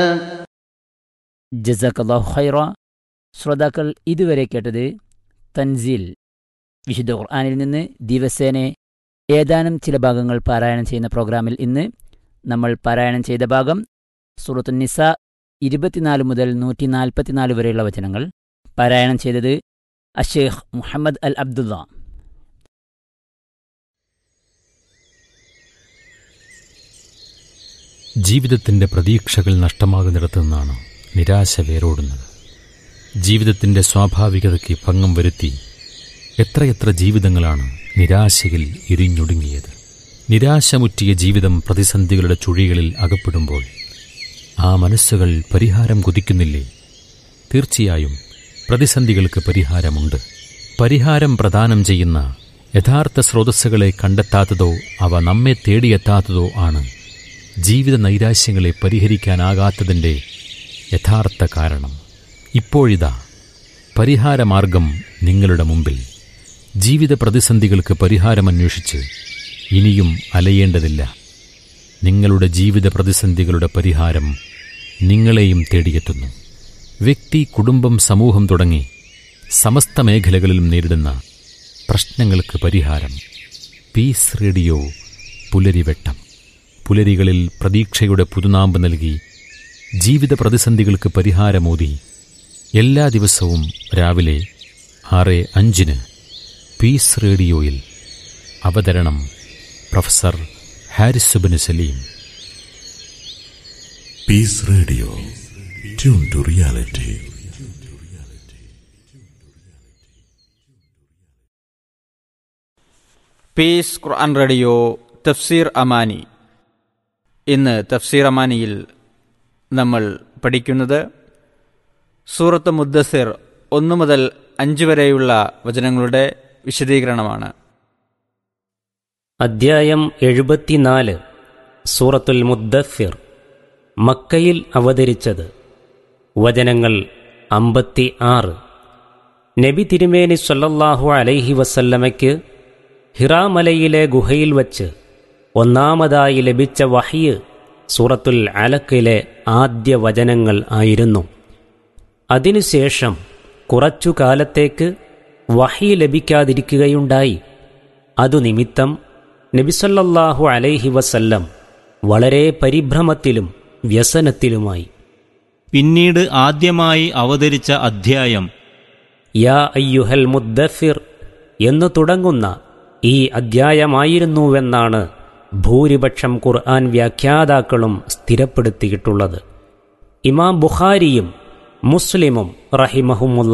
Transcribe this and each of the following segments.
ജസക്കല്ലാഹു ഖൈറ ശ്രോതാക്കൾ ഇതുവരെ കേട്ടത് തൻസീൽ വിശുദ്ധ ഖുർആാനിൽ നിന്ന് ദിവസേന ഏതാനും ചില ഭാഗങ്ങൾ പാരായണം ചെയ്യുന്ന പ്രോഗ്രാമിൽ ഇന്ന് നമ്മൾ പാരായണം ചെയ്ത ഭാഗം സൂറത്തു നിസ ഇരുപത്തിനാല് മുതൽ നൂറ്റി നാൽപ്പത്തിനാല് വരെയുള്ള വചനങ്ങൾ പാരായണം ചെയ്തത് അഷേഖ് മുഹമ്മദ് അൽ അബ്ദുള്ള ജീവിതത്തിന്റെ പ്രതീക്ഷകൾ നഷ്ടമാകുന്നിടത്തു നിന്നാണ് നിരാശ വേരോടുന്നത് ജീവിതത്തിന്റെ സ്വാഭാവികതയ്ക്ക് ഭംഗം വരുത്തി എത്രയെത്ര ജീവിതങ്ങളാണ് നിരാശയിൽ ഇരിഞ്ഞൊടുങ്ങിയത് നിരാശമുറ്റിയ ജീവിതം പ്രതിസന്ധികളുടെ ചുഴികളിൽ അകപ്പെടുമ്പോൾ ആ മനസ്സുകൾ പരിഹാരം കൊതിക്കുന്നില്ലേ തീർച്ചയായും പ്രതിസന്ധികൾക്ക് പരിഹാരമുണ്ട് പരിഹാരം പ്രദാനം ചെയ്യുന്ന യഥാർത്ഥ സ്രോതസ്സുകളെ കണ്ടെത്താത്തതോ അവ നമ്മെ തേടിയെത്താത്തതോ ആണ് ജീവിത നൈരാശ്യങ്ങളെ പരിഹരിക്കാനാകാത്തതിൻ്റെ യഥാർത്ഥ കാരണം ഇപ്പോഴിതാ പരിഹാരമാർഗം നിങ്ങളുടെ മുമ്പിൽ ജീവിത പ്രതിസന്ധികൾക്ക് പരിഹാരമന്വേഷിച്ച് ഇനിയും അലയേണ്ടതില്ല നിങ്ങളുടെ ജീവിത പ്രതിസന്ധികളുടെ പരിഹാരം നിങ്ങളെയും തേടിയെത്തുന്നു വ്യക്തി കുടുംബം സമൂഹം തുടങ്ങി സമസ്ത മേഖലകളിലും നേരിടുന്ന പ്രശ്നങ്ങൾക്ക് പരിഹാരം പീസ് റേഡിയോ പുലരിവെട്ടം പുലരികളിൽ പ്രതീക്ഷയുടെ പുതുനാമ്പ് നൽകി ജീവിത പ്രതിസന്ധികൾക്ക് പരിഹാരമോതി എല്ലാ ദിവസവും രാവിലെ ആറ് അഞ്ചിന് പീസ് റേഡിയോയിൽ അവതരണം പ്രൊഫസർ ഹാരിസുബിന് Saleem Peace Radio. Tune to reality. Peace ഖുർആൻ റേഡിയോ തഫ്സീർ അമാനി ഇന്ന് തഫ്സീർ അമാനിയിൽ നമ്മൾ പഠിക്കുന്നത് സൂറത്ത് മുദ്ദസിർ ഒന്നു മുതൽ അഞ്ച് വരെയുള്ള വചനങ്ങളുടെ വിശദീകരണമാണ് അദ്ധ്യായം എഴുപത്തിനാല് സൂറത്തുൽ മുദ്ദഫിർ മക്കയിൽ അവതരിച്ചത് വചനങ്ങൾ അമ്പത്തി ആറ് നബി തിരുമേനി സല്ലല്ലാഹു അലൈഹി വസല്ലമയ്ക്ക് ഹിറാമലയിലെ ഗുഹയിൽ വച്ച് ഒന്നാമതായി ലഭിച്ച വഹിയ് സൂറത്തുൽ അലക്കിലെ ആദ്യ വചനങ്ങൾ ആയിരുന്നു അതിനുശേഷം കുറച്ചു കാലത്തേക്ക് വഹി ലഭിക്കാതിരിക്കുകയുണ്ടായി അതു നിമിത്തം നബിസല്ലാഹു അലൈഹി വസല്ലം വളരെ പരിഭ്രമത്തിലും വ്യസനത്തിലുമായി പിന്നീട് ആദ്യമായി അവതരിച്ച അധ്യായം യാ അയ്യുഹൽ മുദ്ദഫിർ എന്നു തുടങ്ങുന്ന ഈ അദ്ധ്യായമായിരുന്നുവെന്നാണ് ഭൂരിപക്ഷം ഖുർആൻ വ്യാഖ്യാതാക്കളും സ്ഥിരപ്പെടുത്തിയിട്ടുള്ളത് ഇമാം ബുഖാരിയും മുസ്ലിമും റഹിമഹുമുള്ള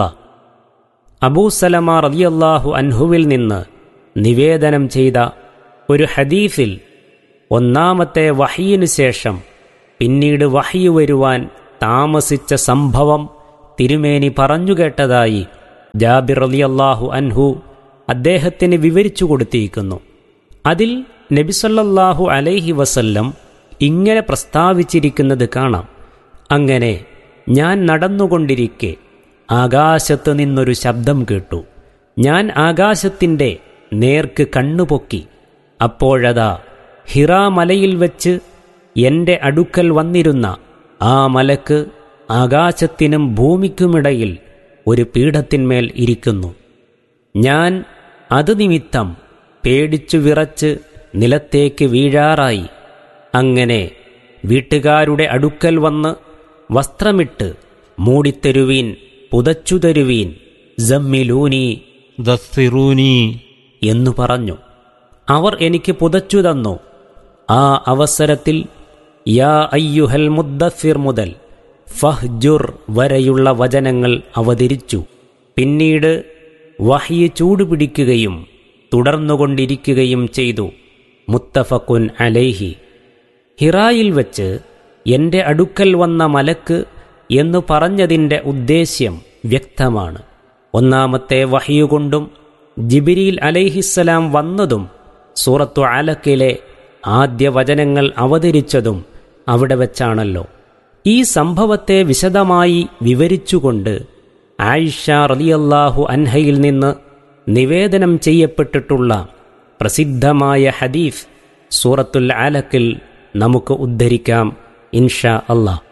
അബൂസലമ റളിയല്ലാഹു അൻഹുവിൽ നിന്ന് നിവേദനം ചെയ്ത ഒരു ഹദീഫിൽ ഒന്നാമത്തെ വഹിയിനു ശേഷം പിന്നീട് വഹി വരുവാൻ താമസിച്ച സംഭവം തിരുമേനി പറഞ്ഞുകേട്ടതായി ജാബിർ റളിയല്ലാഹു അൻഹു അദ്ദേഹത്തിന് വിവരിച്ചു കൊടുത്തിരിക്കുന്നു അതിൽ നബിസല്ലാഹു അലൈഹി വസല്ലം ഇങ്ങനെ പ്രസ്താവിച്ചിരിക്കുന്നത് കാണാം അങ്ങനെ ഞാൻ നടന്നുകൊണ്ടിരിക്കെ ആകാശത്ത് നിന്നൊരു ശബ്ദം കേട്ടു ഞാൻ ആകാശത്തിൻ്റെ നേർക്ക് കണ്ണുപൊക്കി അപ്പോഴതാ ഹിറാ മലയിൽ വെച്ച് എൻ്റെ അടുക്കൽ വന്നിരുന്ന ആ മലക്ക് ആകാശത്തിനും ഭൂമിക്കുമിടയിൽ ഒരു പീഠത്തിന്മേൽ ഇരിക്കുന്നു ഞാൻ അത് നിമിത്തം പേടിച്ചു വിറച്ച് നിലത്തേക്ക് വീഴാറായി അങ്ങനെ വീട്ടുകാരുടെ അടുക്കൽ വന്ന് വസ്ത്രമിട്ട് മൂടിത്തരുവീൻ പുതച്ചുതരുവീൻ ജമ്മിലൂനി ദസ്സിറൂനി എന്നു പറഞ്ഞു അവർ എനിക്ക് പുതച്ചു തന്നു ആ അവസരത്തിൽ യാ അയ്യുഹൽ മുദ്ദഫിർ മുതൽ ഫഹ്ജുർ വരെയുള്ള വചനങ്ങൾ അവതരിച്ചു പിന്നീട് വഹ്യ് ചൂടുപിടിക്കുകയും തുടർന്നുകൊണ്ടിരിക്കുകയും ചെയ്തു മുത്തഫക്കുൻ അലൈഹി ഹിറായിൽ വച്ച് എൻ്റെ അടുക്കൽ വന്ന മലക്ക് എന്നു പറഞ്ഞതിൻ്റെ ഉദ്ദേശ്യം വ്യക്തമാണ് ഒന്നാമത്തെ വഹിയുകൊണ്ടും ജിബിരിയിൽ അലൈഹിസ്സലാം വന്നതും സൂറത്തു അലക്കിലെ ആദ്യ വചനങ്ങൾ അവതരിച്ചതും അവിടെ വെച്ചാണല്ലോ ഈ സംഭവത്തെ വിശദമായി വിവരിച്ചുകൊണ്ട് ആയിഷ റളിയല്ലാഹു അൻഹയിൽ നിന്ന് നിവേദനം ചെയ്യപ്പെട്ടിട്ടുള്ള പ്രസിദ്ധമായ ഹദീഫ് സൂറത്തുൽ അലക്കിൽ നമുക്ക് ഉദ്ധരിക്കാം ഇൻഷാ അല്ലാ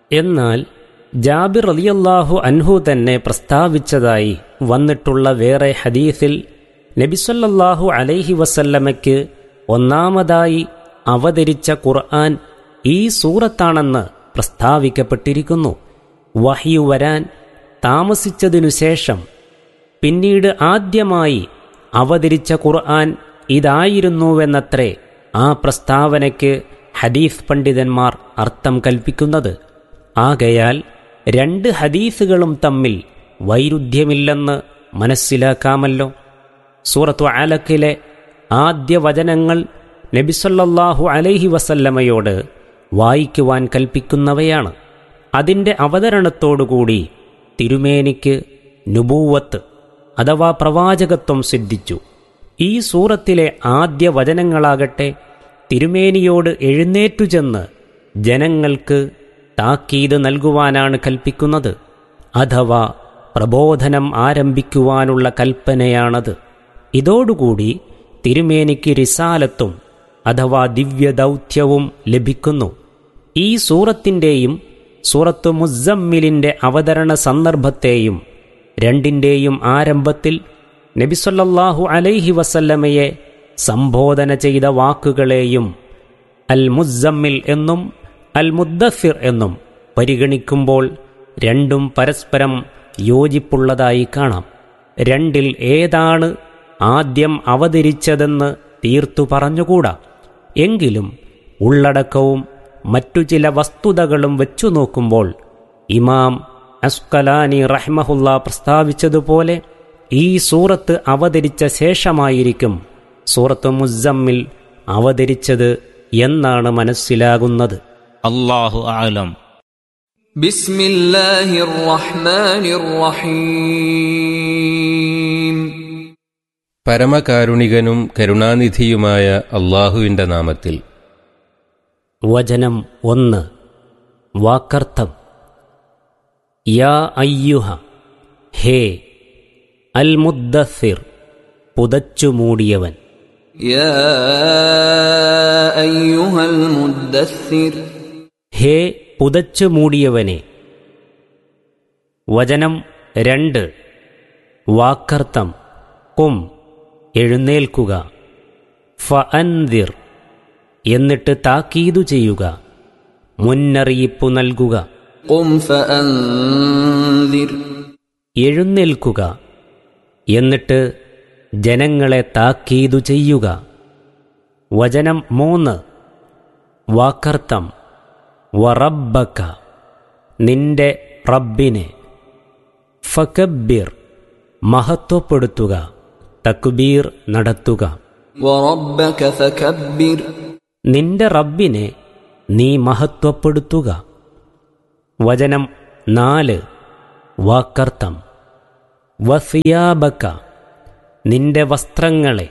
എന്നാൽ ജാബിർ റളിയല്ലാഹു അൻഹു തന്നെ പ്രസ്താവിച്ചതായി വന്നിട്ടുള്ള വേറെ ഹദീസിൽ നബിസല്ലാഹു അലൈഹി വസല്ലമയ്ക്ക് ഒന്നാമതായി അവതരിച്ച ഖുർആൻ ഈ സൂറത്താണെന്ന് പ്രസ്താവിക്കപ്പെട്ടിരിക്കുന്നു വഹ്യു വരാൻ താമസിച്ചതിനു ശേഷം പിന്നീട് ആദ്യമായി അവതരിച്ച ഖുർആൻ ഇതായിരുന്നുവെന്നത്രേ ആ പ്രസ്താവനയ്ക്ക് ഹദീസ് പണ്ഡിതന്മാർ അർത്ഥം കൽപ്പിക്കുന്നത് ആകയാൽ രണ്ട് ഹദീസുകളും തമ്മിൽ വൈരുദ്ധ്യമില്ലെന്ന് മനസ്സിലാക്കാമല്ലോ സൂറത്തു ആലക്കിലെ ആദ്യ വചനങ്ങൾ നബിസല്ലാഹു അലൈഹി വസല്ലമയോട് വായിക്കുവാൻ കൽപ്പിക്കുന്നവയാണ് അതിൻ്റെ അവതരണത്തോടുകൂടി തിരുമേനിക്ക് നുബൂവത്ത് അഥവാ പ്രവാചകത്വം സിദ്ധിച്ചു ഈ സൂറത്തിലെ ആദ്യ വചനങ്ങളാകട്ടെ തിരുമേനിയോട് എഴുന്നേറ്റു ചെന്ന് ജനങ്ങൾക്ക് താക്കീത് നൽകുവാനാണ് കൽപ്പിക്കുന്നത് അഥവാ പ്രബോധനം ആരംഭിക്കുവാനുള്ള കൽപ്പനയാണത് ഇതോടുകൂടി തിരുമേനിക്ക് റിസാലത്തും അഥവാ ദിവ്യദൗത്യവും ലഭിക്കുന്നു ഈ സൂറത്തിൻ്റെയും സൂറത്ത് മുസമ്മിലിൻ്റെ അവതരണ സന്ദർഭത്തെയും രണ്ടിൻ്റെയും ആരംഭത്തിൽ നബിസൊല്ലാഹു അലൈഹി വസല്ലമയെ സംബോധന ചെയ്ത വാക്കുകളെയും അൽ മുസമ്മിൽ എന്നും അൽ മുദ്ദഫിർ എന്നും പരിഗണിക്കുമ്പോൾ രണ്ടും പരസ്പരം യോജിപ്പുള്ളതായി കാണാം രണ്ടിൽ ഏതാണ് ആദ്യം അവതരിച്ചതെന്ന് തീർത്തു പറഞ്ഞുകൂടാ എങ്കിലും ഉള്ളടക്കവും മറ്റു ചില വസ്തുതകളും വെച്ചു നോക്കുമ്പോൾ ഇമാം അസ്കലാനി റഹ്മഹുല്ല പ്രസ്താവിച്ചതുപോലെ ഈ സൂറത്ത് അവതരിച്ച ശേഷമായിരിക്കും സൂറത്ത് മുസമ്മിൽ അവതരിച്ചത് എന്നാണ് മനസ്സിലാകുന്നത് അള്ളാഹു ആലം بسم الله الرحمن الرحيم പരമകാരുണികനും കരുണാനിധിയുമായ അള്ളാഹുവിന്റെ നാമത്തിൽ വചനം ഒന്ന് വാക്കർത്ഥം യാ അയ്യുഹ ഹേ അൽ മുദ്ദസിർ പുതച്ചു മൂടിയവൻ يا أيها المدثر ഹേ പുതച്ചു മൂടിയവനെ വചനം രണ്ട് വാക്കർത്ഥം കും എഴുന്നേൽക്കുക ഫഅൻദിർ എന്നിട്ട് താക്കീതു ചെയ്യുക മുന്നറിയിപ്പു നൽകുക قم فأنذر എഴുന്നേൽക്കുക എന്നിട്ട് ജനങ്ങളെ താക്കീതു ചെയ്യുക വചനം മൂന്ന് വാക്കർത്ഥം വറബ്ബക്ക നിന്റെ റബ്ബിനെ ഫക്കബിർ മഹത്വപ്പെടുത്തുക തക്ബീർ നടത്തുക وربك فكبر നിന്റെ റബ്ബിനെ നീ മഹത്വപ്പെടുത്തുക വചനം നാല് വാക്കർത്ഥം വസിയാബക്ക നിന്റെ വസ്ത്രങ്ങളെ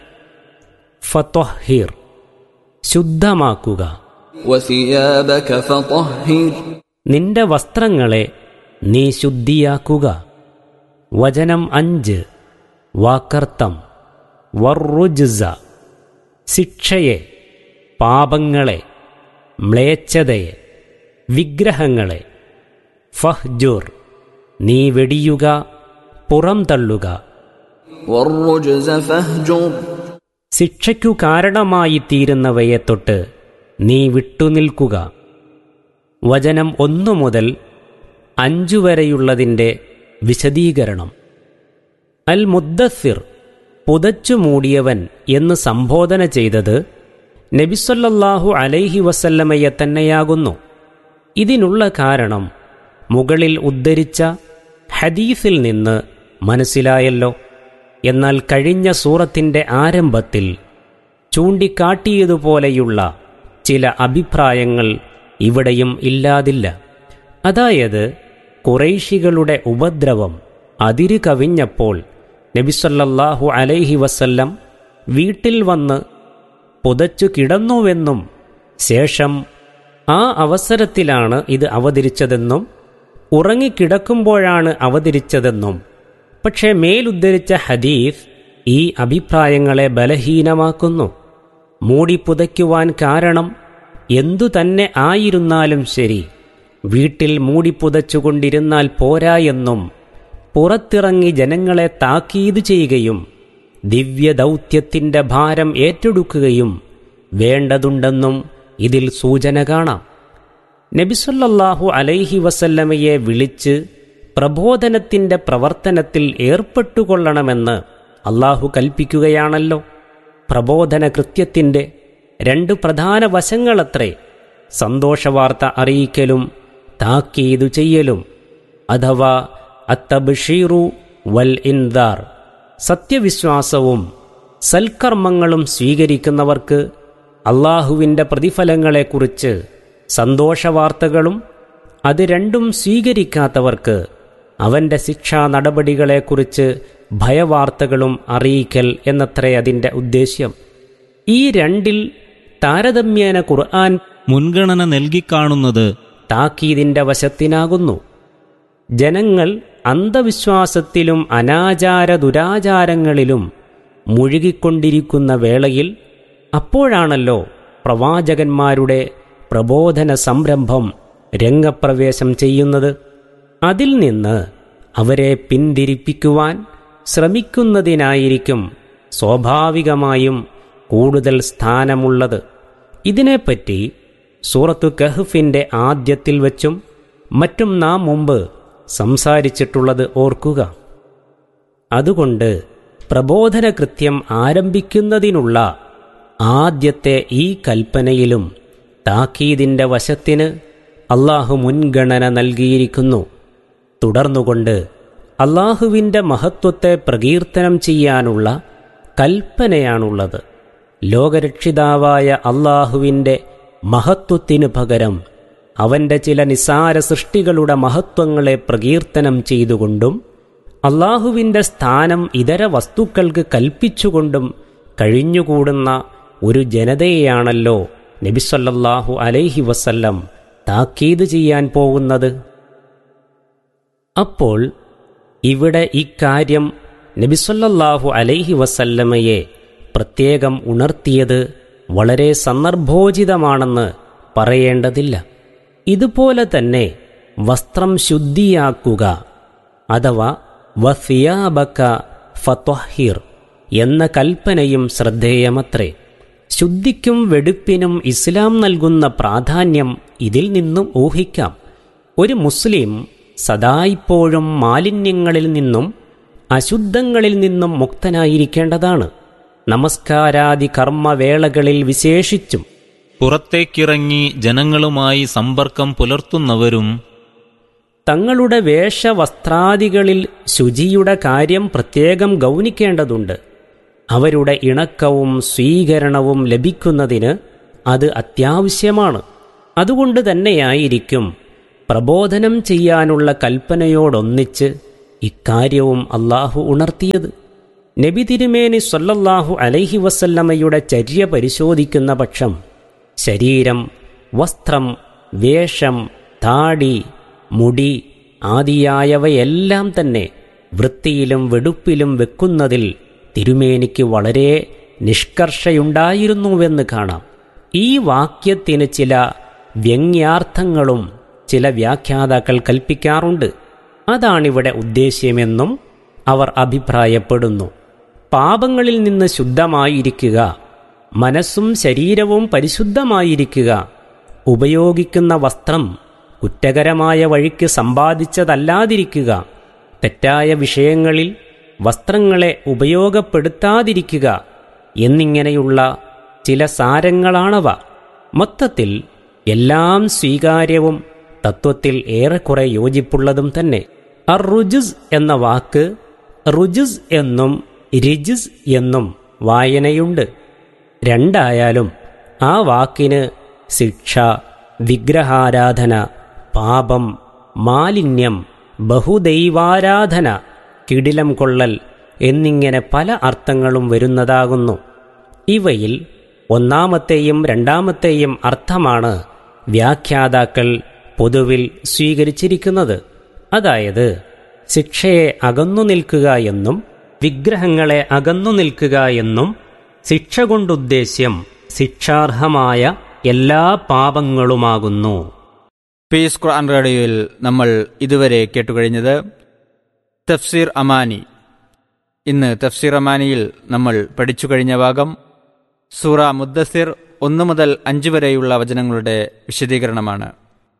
ഫത്വഹിർ ശുദ്ധമാക്കുക وثيابك فطهر നിന്റെ വസ്ത്രങ്ങളെ നീ ശുദ്ധിയാക്കുക വചനം അഞ്ച് വാക്കർത്ഥം വർറുജ്സ ശിക്ഷയെ പാപങ്ങളെ മ്ലേച്ഛതയെ വിഗ്രഹങ്ങളെ ഫഹ്ജുർ നീ വെടിയുക പുറംതള്ളുക والرجز فاهجر ശിക്ഷയ്ക്കു കാരണമായി തീരുന്നവയെ തൊട്ട് നീ വിട്ടുനിൽക്കുക വചനം ഒന്നു മുതൽ അഞ്ചു വരെയുള്ളതിൻ്റെ വിശദീകരണം അൽ മുദ്ദസിർ പുതച്ചു മൂടിയവൻ എന്ന് സംബോധന ചെയ്തത് നബിസൊല്ലാഹു അലൈഹി വസല്ലമയെ തന്നെയാകുന്നു ഇതിനുള്ള കാരണം മുകളിൽ ഉദ്ധരിച്ച ഹദീസിൽ നിന്ന് മനസ്സിലായല്ലോ എന്നാൽ കഴിഞ്ഞ സൂറത്തിൻ്റെ ആരംഭത്തിൽ ചൂണ്ടിക്കാട്ടിയതുപോലെയുള്ള ചില അഭിപ്രായങ്ങൾ ഇവിടെയും ഇല്ലാതില്ല അതായത് കുറൈശികളുടെ ഉപദ്രവം അതിരു കവിഞ്ഞപ്പോൾ നബിസല്ലാഹു അലൈഹി വസല്ലം വീട്ടിൽ വന്ന് പുതച്ചു കിടന്നുവെന്നും ശേഷം ആ അവസരത്തിലാണ് ഇത് അവതരിച്ചതെന്നും ഉറങ്ങിക്കിടക്കുമ്പോഴാണ് അവതരിച്ചതെന്നും പക്ഷേ മേലുദ്ധരിച്ച ഹദീസ് ഈ അഭിപ്രായങ്ങളെ ബലഹീനമാക്കുന്നു മൂടി പുതയ്ക്കുവാൻ കാരണം എന്തു തന്നെ ആയിരുന്നാലും ശരി വീട്ടിൽ മൂടിപ്പുതച്ചുകൊണ്ടിരുന്നാൽ പോരാ എന്നും പുറത്തിറങ്ങി ജനങ്ങളെ താക്കീത് ചെയ്യുകയും ദിവ്യദൗത്യത്തിൻ്റെ ഭാരം ഏറ്റെടുക്കുകയും വേണ്ടതുണ്ടെന്നും ഇതിൽ സൂചന കാണാം നബിസൊല്ലാഹു അലൈഹി വസല്ലമയെ വിളിച്ച് പ്രബോധനത്തിൻ്റെ പ്രവർത്തനത്തിൽ ഏർപ്പെട്ടുകൊള്ളണമെന്ന് അള്ളാഹു കൽപ്പിക്കുകയാണല്ലോ പ്രബോധന കൃത്യത്തിൻ്റെ രണ്ട് പ്രധാന വശങ്ങളത്രേ സന്തോഷവാർത്ത അറിയിക്കലും താക്കീതു ചെയ്യലും അഥവാ അത്തബഷീറു വൽ ഇൻദാർ സത്യവിശ്വാസവും സൽക്കർമ്മങ്ങളും സ്വീകരിക്കുന്നവർക്ക് അള്ളാഹുവിൻ്റെ പ്രതിഫലങ്ങളെക്കുറിച്ച് സന്തോഷവാർത്തകളും അത് രണ്ടും സ്വീകരിക്കാത്തവർക്ക് അവൻ്റെ ശിക്ഷാ നടപടികളെക്കുറിച്ച് ഭയവാർത്തകളും അറിയിക്കൽ എന്നത്രേ അതിൻ്റെ ഉദ്ദേശ്യം ഈ രണ്ടിൽ താരതമ്യേന ഖുർആൻ മുൻഗണന നൽകിക്കാണുന്നത് താക്കീതിൻ്റെ വശത്തിനാകുന്നു ജനങ്ങൾ അന്ധവിശ്വാസത്തിലും അനാചാര ദുരാചാരങ്ങളിലും മുഴുകിക്കൊണ്ടിരിക്കുന്ന വേളയിൽ അപ്പോഴാണല്ലോ പ്രവാചകന്മാരുടെ പ്രബോധന സംരംഭം രംഗപ്രവേശം ചെയ്യുന്നത് അതിൽ നിന്ന് അവരെ പിന്തിരിപ്പിക്കുവാൻ ശ്രമിക്കുന്നതിനായിരിക്കും സ്വാഭാവികമായും കൂടുതൽ സ്ഥാനമുള്ളത് ഇതിനെപ്പറ്റി സൂറത്തു കഹ്ഫിൻ്റെ ആദ്യത്തിൽ വച്ചും മറ്റും നാം മുമ്പ് സംസാരിച്ചിട്ടുള്ളത് ഓർക്കുക അതുകൊണ്ട് പ്രബോധന കൃത്യം ആരംഭിക്കുന്നതിനുള്ള ആദ്യത്തെ ഈ കൽപ്പനയിലും താക്കീതിൻ്റെ വശത്തിന് അള്ളാഹു മുൻഗണന നൽകിയിരിക്കുന്നു തുടർന്നുകൊണ്ട് അള്ളാഹുവിൻ്റെ മഹത്വത്തെ പ്രകീർത്തനം ചെയ്യാനുള്ള കൽപ്പനയാണുള്ളത് ലോകരക്ഷിതാവായ അള്ളാഹുവിൻ്റെ മഹത്വത്തിനു പകരം അവൻ്റെ ചില നിസാര സൃഷ്ടികളുടെ മഹത്വങ്ങളെ പ്രകീർത്തനം ചെയ്തുകൊണ്ടും അള്ളാഹുവിൻ്റെ സ്ഥാനം ഇതര വസ്തുക്കൾക്ക് കൽപ്പിച്ചുകൊണ്ടും കഴിഞ്ഞുകൂടുന്ന ഒരു ജനതയെയാണല്ലോ നബിസല്ലാഹു അലൈഹി വസല്ലം താക്കീത് ചെയ്യാൻ പോകുന്നത് അപ്പോൾ ഇവിടെ ഇക്കാര്യം നബിസൊല്ലാഹു അലൈഹി വസല്ലമയെ പ്രത്യേകം ഉണർത്തിയത് വളരെ സന്ദർഭോചിതമാണെന്ന് പറയേണ്ടതില്ല ഇതുപോലെ തന്നെ വസ്ത്രം ശുദ്ധിയാക്കുക അഥവാ വസിയാബക്ക ഫത്വഹിർ എന്ന കൽപ്പനയും ശ്രദ്ധേയമത്രേ ശുദ്ധിക്കും വെടുപ്പിനും ഇസ്ലാം നൽകുന്ന പ്രാധാന്യം ഇതിൽ നിന്നും ഊഹിക്കാം ഒരു മുസ്ലിം സദായിപ്പോഴും മാലിന്യങ്ങളിൽ നിന്നും അശുദ്ധങ്ങളിൽ നിന്നും മുക്തനായിരിക്കേണ്ടതാണ് നമസ്കാരാദി കർമ്മവേളകളിൽ വിശേഷിച്ചും പുറത്തേക്കിറങ്ങി ജനങ്ങളുമായി സമ്പർക്കം പുലർത്തുന്നവരും തങ്ങളുടെ വേഷവസ്ത്രാദികളിൽ ശുചിയുടെ കാര്യം പ്രത്യേകം ഗൗനിക്കേണ്ടതുണ്ട് അവരുടെ ഇണക്കവും സ്വീകരണവും ലഭിക്കുന്നതിന് അത് അത്യാവശ്യമാണ് അതുകൊണ്ട് തന്നെയായിരിക്കും പ്രബോധനം ചെയ്യാനുള്ള കൽപ്പനയോടൊന്നിച്ച് ഇക്കാര്യവും അള്ളാഹു ഉണർത്തിയത് നബി തിരുമേനി സൊല്ലല്ലാഹു അലൈഹി വസല്ലമയുടെ ചര്യ പരിശോധിക്കുന്ന പക്ഷം ശരീരം വസ്ത്രം വേഷം താടി മുടി ആദിയായവയെല്ലാം തന്നെ വൃത്തിയിലും വെടുപ്പിലും വെക്കുന്നതിൽ തിരുമേനിക്ക് വളരെ നിഷ്കർഷയുണ്ടായിരുന്നുവെന്ന് കാണാം ഈ വാക്യത്തിന് ചില വ്യംഗ്യാർത്ഥങ്ങളും ചില വ്യാഖ്യാതാക്കൾ കൽപ്പിക്കാറുണ്ട് അതാണിവിടെ ഉദ്ദേശ്യമെന്നും അവർ അഭിപ്രായപ്പെടുന്നു പാപങ്ങളിൽ നിന്ന് ശുദ്ധമായിരിക്കുക മനസ്സും ശരീരവും പരിശുദ്ധമായിരിക്കുക ഉപയോഗിക്കുന്ന വസ്ത്രം കുറ്റകരമായ വഴിക്ക് സമ്പാദിച്ചതല്ലാതിരിക്കുക തെറ്റായ വിഷയങ്ങളിൽ വസ്ത്രങ്ങളെ ഉപയോഗപ്പെടുത്താതിരിക്കുക എന്നിങ്ങനെയുള്ള ചില സാരങ്ങളാണവ മൊത്തത്തിൽ എല്ലാം സ്വീകാര്യവും തത്വത്തിൽ ഏറെക്കുറെ യോജിപ്പുള്ളതും തന്നെ അർ റുജുസ് എന്ന വാക്ക് റുജുസ് എന്നും രിജിസ് എന്നും വായനയുണ്ട് രണ്ടായാലും ആ വാക്കിന് ശിക്ഷ വിഗ്രഹാരാധന പാപം മാലിന്യം ബഹുദൈവാരാധന കിടിലം കൊള്ളൽ എന്നിങ്ങനെ പല അർത്ഥങ്ങളും വരുന്നതാകുന്നു ഇവയിൽ ഒന്നാമത്തെയും രണ്ടാമത്തെയും അർത്ഥമാണ് വ്യാഖ്യാതാക്കൾ പൊതുവിൽ സ്വീകരിച്ചിരിക്കുന്നത് അതായത് ശിക്ഷയെ അകന്നു നിൽക്കുക എന്നും വിഗ്രഹങ്ങളെ അകന്നു നിൽക്കുക എന്നും ശിക്ഷ കൊണ്ടുദ്ദേശ്യം ശിക്ഷാർഹമായ എല്ലാ പാപങ്ങളുമാകുന്നു പീസ് ഖുർആൻ റേഡിയോയിൽ നമ്മൾ ഇതുവരെ കേട്ടുകഴിഞ്ഞത് തഫ്സീർ അമാനി ഇന്ന് തഫ്സീർ അമാനിയിൽ നമ്മൾ പഠിച്ചു കഴിഞ്ഞ ഭാഗം സൂറ മുദ്ദസിർ ഒന്ന് മുതൽ അഞ്ച് വരെയുള്ള വചനങ്ങളുടെ വിശദീകരണമാണ്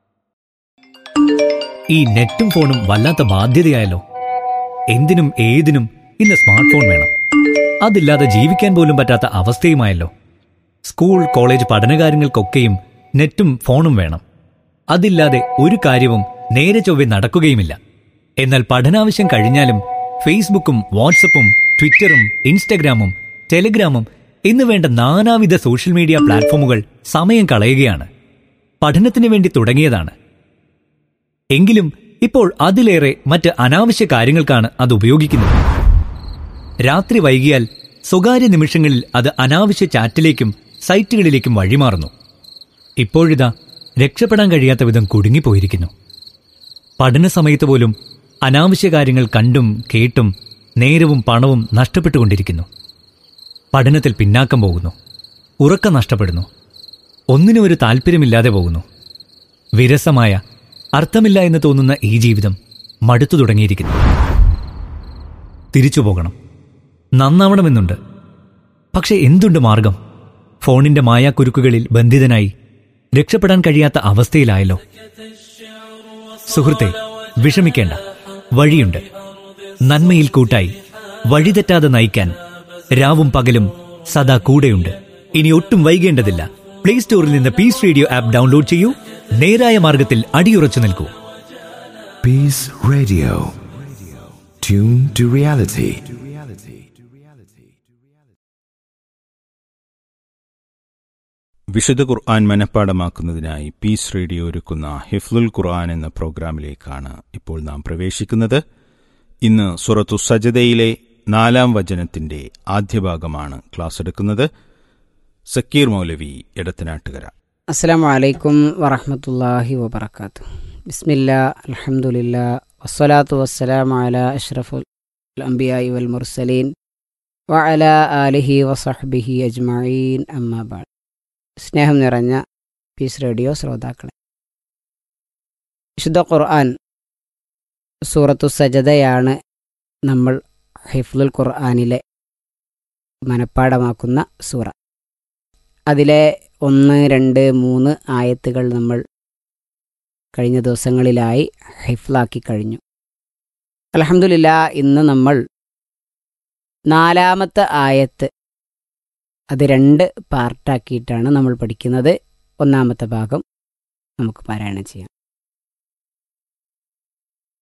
ഈ നെറ്റും ഫോണും വല്ലാത്ത ബാധ്യതയായല്ലോ എന്തിനും ഏതിനും ഇന്ന് സ്മാർട്ട് ഫോൺ വേണം അതില്ലാതെ ജീവിക്കാൻ പോലും പറ്റാത്ത അവസ്ഥയുമായല്ലോ സ്കൂൾ കോളേജ് പഠനകാര്യങ്ങൾക്കൊക്കെയും നെറ്റും ഫോണും വേണം അതില്ലാതെ ഒരു കാര്യവും നേരെ ചൊവ്വെ നടക്കുകയുമില്ല എന്നാൽ പഠനാവശ്യം കഴിഞ്ഞാലും ഫേസ്ബുക്കും വാട്സപ്പും ട്വിറ്ററും ഇൻസ്റ്റഗ്രാമും ടെലിഗ്രാമും എന്ന് വേണ്ട നാനാവിധ സോഷ്യൽ മീഡിയ പ്ലാറ്റ്ഫോമുകൾ സമയം കളയുകയാണ് പഠനത്തിന് വേണ്ടി തുടങ്ങിയതാണ് എങ്കിലും ഇപ്പോൾ അതിലേറെ മറ്റ് അനാവശ്യ കാര്യങ്ങൾക്കാണ് അത് ഉപയോഗിക്കുന്നത് രാത്രി വൈകിയാൽ സ്വകാര്യ നിമിഷങ്ങളിൽ അത് അനാവശ്യ ചാറ്റിലേക്കും സൈറ്റുകളിലേക്കും വഴിമാറുന്നു ഇപ്പോഴിതാ രക്ഷപ്പെടാൻ കഴിയാത്ത വിധം കുടുങ്ങിപ്പോയിരിക്കുന്നു പഠന സമയത്ത് പോലും അനാവശ്യ കാര്യങ്ങൾ കണ്ടും കേട്ടും നേരവും പണവും നഷ്ടപ്പെട്ടുകൊണ്ടിരിക്കുന്നു പഠനത്തിൽ പിന്നാക്കം പോകുന്നു ഉറക്കം നഷ്ടപ്പെടുന്നു ഒന്നിനും ഒരു താല്പര്യമില്ലാതെ പോകുന്നു വിരസമായ അർത്ഥമില്ല എന്ന് തോന്നുന്ന ഈ ജീവിതം മടുത്തു തുടങ്ങിയിരിക്കുന്നു തിരിച്ചു പോകണം നന്നാവണമെന്നുണ്ട് പക്ഷെ എന്തുണ്ട് മാർഗം ഫോണിന്റെ മായാക്കുരുക്കുകളിൽ ബന്ധിതനായി രക്ഷപ്പെടാൻ കഴിയാത്ത അവസ്ഥയിലായല്ലോ സുഹൃത്തെ വിഷമിക്കേണ്ട വഴിയുണ്ട് നന്മയിൽ കൂട്ടായി വഴിതെറ്റാതെ നയിക്കാൻ രാവും പകലും സദാ കൂടെയുണ്ട് ഇനി ഒട്ടും വൈകേണ്ടതില്ല പ്ലേ സ്റ്റോറിൽ നിന്ന് പീസ് റേഡിയോ ആപ്പ് ഡൗൺലോഡ് ചെയ്യൂ നേരായ മാർഗത്തിൽ അടിയുറച്ചു നിൽക്കൂ Peace Radio. Tune to reality. വിശുദ്ധ ഖുർആൻ മനഃപ്പാടമാക്കുന്നതിനായി പീസ് റേഡിയോ ഒരുക്കുന്ന ഹിഫ്ലുൽ ഖുർആൻ എന്ന പ്രോഗ്രാമിലേക്കാണ് ഇപ്പോൾ നാം പ്രവേശിക്കുന്നത് ഇന്ന് സുറത്തു സജദയിലെ നാലാം വചനത്തിന്റെ ആദ്യ ഭാഗമാണ് ക്ലാസ് എടുക്കുന്നത് സക്കീർ മൗലവി എടത്തനാട്ടുകര അസ്സാം വലൈക്കും വറഹമത്തല്ലാഹി വബർക്കാത്തു ബിസ്മില്ല അലഹമുല്ല വസ്സലാത്തു വസ്സലാം അല അഷ്റഫുൽ അംബിയായി വൽ മുർസലീൻ വഅല ആലിഹി വസഹ്ബിഹി അജ്മഈൻ അമ്മാബാൾ സ്നേഹം നിറഞ്ഞ പീസ് റേഡിയോ ശ്രോതാക്കളെ വിശുദ്ധ ഖുർആൻ സൂറത്തു സജദയാണ് നമ്മൾ ഹിഫ്ലുൽ ഖുർആനിലെ മനഃപ്പാടമാക്കുന്ന സൂറ അതിലെ ഒന്ന് രണ്ട് മൂന്ന് ആയത്തുകൾ നമ്മൾ കഴിഞ്ഞ ദിവസങ്ങളിലായി ഹിഫ്ലാക്കി കഴിഞ്ഞു അലഹമുല്ല ഇന്ന് നമ്മൾ നാലാമത്തെ ആയത്ത് അത് രണ്ട് പാർട്ടാക്കിയിട്ടാണ് നമ്മൾ പഠിക്കുന്നത് ഒന്നാമത്തെ ഭാഗം നമുക്ക് പാരായണം ചെയ്യാം